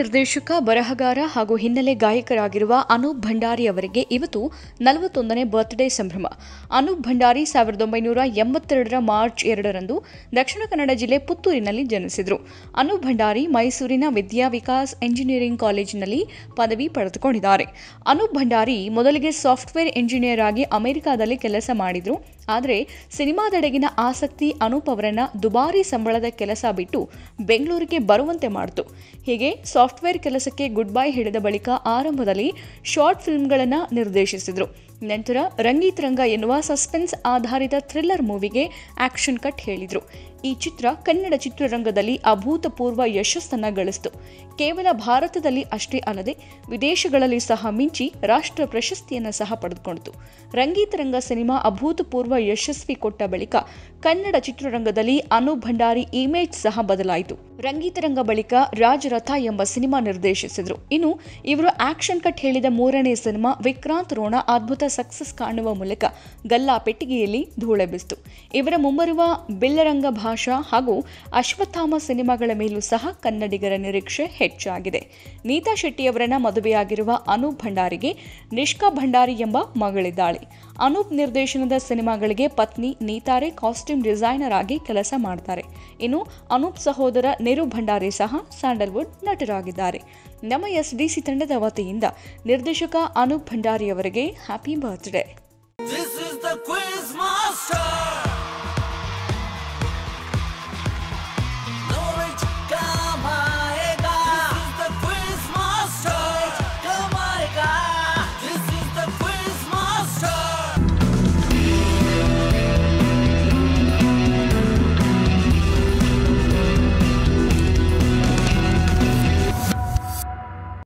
ನಿರ್ದೇಶಕ ಬರಹಗಾರ ಹಾಗೂ ಹಿನ್ನೆಲೆ ಗಾಯಕರಾಗಿರುವ ಅನೂಪ್ ಭಂಡಾರಿ ಅವರಿಗೆ ಇವತ್ತು ನಲವತ್ತೊಂದನೇ ಬರ್ತ್ಡೇ ಸಂಭ್ರಮ ಅನೂಪ್ ಭಂಡಾರಿ ಸಾವಿರದ ಒಂಬೈನೂರ ಎಂಬತ್ತೆರಡರ ಮಾರ್ಚ್ ಎರಡರಂದು ದಕ್ಷಿಣ ಕನ್ನಡ ಜಿಲ್ಲೆ ಪುತ್ತೂರಿನಲ್ಲಿ ಜನಿಸಿದರು ಅನೂಪ್ ಭಂಡಾರಿ ಮೈಸೂರಿನ ವಿದ್ಯಾ ವಿಕಾಸ್ ಎಂಜಿನಿಯರಿಂಗ್ ಕಾಲೇಜಿನಲ್ಲಿ ಪದವಿ ಪಡೆದುಕೊಂಡಿದ್ದಾರೆ ಅನೂಪ್ ಭಂಡಾರಿ ಮೊದಲಿಗೆ ಸಾಫ್ಟ್ವೇರ್ ಎಂಜಿನಿಯರ್ ಆಗಿ ಅಮೆರಿಕಾದಲ್ಲಿ ಕೆಲಸ ಮಾಡಿದ್ರು ಆದರೆ ಸಿನಿಮಾದೆಡೆಗಿನ ಆಸಕ್ತಿ ಅನೂಪ್ ಅವರನ್ನ ದುಬಾರಿ ಸಂಬಳದ ಕೆಲಸ ಬಿಟ್ಟು ಬೆಂಗಳೂರಿಗೆ ಬರುವಂತೆ ಮಾಡಿತು ಹೀಗೆ ಸಾಫ್ಟ್ವೇರ್ ಕೆಲಸಕ್ಕೆ ಗುಡ್ ಬೈ ಹೇಳಿದ ಬಳಿಕ ಆರಂಭದಲ್ಲಿ ಶಾರ್ಟ್ ಫಿಲ್ಮ್ಗಳನ್ನು ನಿರ್ದೇಶಿಸಿದರು ನಂತರ ರಂಗೀತ್ ರಂಗ ಎನ್ನುವ ಸಸ್ಪೆನ್ಸ್ ಆಧಾರಿತ ಥ್ರಿಲ್ಲರ್ ಮೂವಿಗೆ ಆಕ್ಷನ್ ಕಟ್ ಹೇಳಿದರು ಈ ಚಿತ್ರ ಕನ್ನಡ ಚಿತ್ರರಂಗದಲ್ಲಿ ಅಭೂತಪೂರ್ವ ಯಶಸ್ಸನ್ನು ಗಳಿಸಿತು ಕೇವಲ ಭಾರತದಲ್ಲಿ ಅಷ್ಟೇ ಅಲ್ಲದೆ ವಿದೇಶಗಳಲ್ಲಿ ಸಹ ಮಿಂಚಿ ರಾಷ್ಟ್ರ ಪ್ರಶಸ್ತಿಯನ್ನು ಸಹ ಪಡೆದುಕೊಂಡಿತು ರಂಗೀತ್ ರಂಗ ಸಿನಿಮಾ ಅಭೂತಪೂರ್ವ ಯಶಸ್ವಿ ಕೊಟ್ಟ ಬಳಿಕ ಕನ್ನಡ ಚಿತ್ರರಂಗದಲ್ಲಿ ಅನೂಪ್ ಭಂಡಾರಿ ಇಮೇಜ್ ಸಹ ಬದಲಾಯಿತು ರಂಗೀತ ರಂಗ ಬಳಿಕ ರಾಜರಥ ಎಂಬ ಸಿನಿಮಾ ನಿರ್ದೇಶಿಸಿದರು ಇನ್ನು ಇವರು ಆಕ್ಷನ್ ಕಟ್ ಹೇಳಿದ ಮೂರನೇ ಸಿನಿಮಾ ವಿಕ್ರಾಂತ್ ರೋಣ ಅದ್ಭುತ ಸಕ್ಸಸ್ ಕಾಣುವ ಮೂಲಕ ಗಲ್ಲಾ ಪೆಟ್ಟಿಗೆಯಲ್ಲಿ ಧೂಳೆಬ್ಬಿಸಿತು ಇವರ ಮುಂಬರುವ ಬಿಲ್ಲರಂಗ ಭಾಷಾ ಹಾಗೂ ಅಶ್ವತ್ಥಾಮ ಸಿನಿಮಾಗಳ ಮೇಲೂ ಸಹ ಕನ್ನಡಿಗರ ನಿರೀಕ್ಷೆ ಹೆಚ್ಚಾಗಿದೆ ನೀತಾ ಶೆಟ್ಟಿಯವರನ್ನ ಮದುವೆಯಾಗಿರುವ ಅನೂಪ್ ಭಂಡಾರಿಗೆ ನಿಷ್ಕಾ ಭಂಡಾರಿ ಎಂಬ ಮಗಳಿದ್ದಾಳೆ ಅನೂಪ್ ನಿರ್ದೇಶನದ ಸಿನಿಮಾಗಳಿಗೆ ಪತ್ನಿ ನೀತಾರೆ ಕಾಸ್ಟ್ಯೂಮ್ ಡಿಸೈನರ್ ಆಗಿ ಕೆಲಸ ಮಾಡ್ತಾರೆ ಇನ್ನು ಅನೂಪ್ ಸಹೋದರ ನಿರು ಭಂಡಾರಿ ಸಹ ಸ್ಯಾಂಡಲ್ವುಡ್ ನಟರಾಗಿದ್ದಾರೆ ನಮ್ಮ ಎಸ್ ಡಿಸಿ ತಂಡದ ವತಿಯಿಂದ ನಿರ್ದೇಶಕ ಅನೂಪ್ ಭಂಡಾರಿ ಅವರಿಗೆ happy birthday This is the Quiz Master.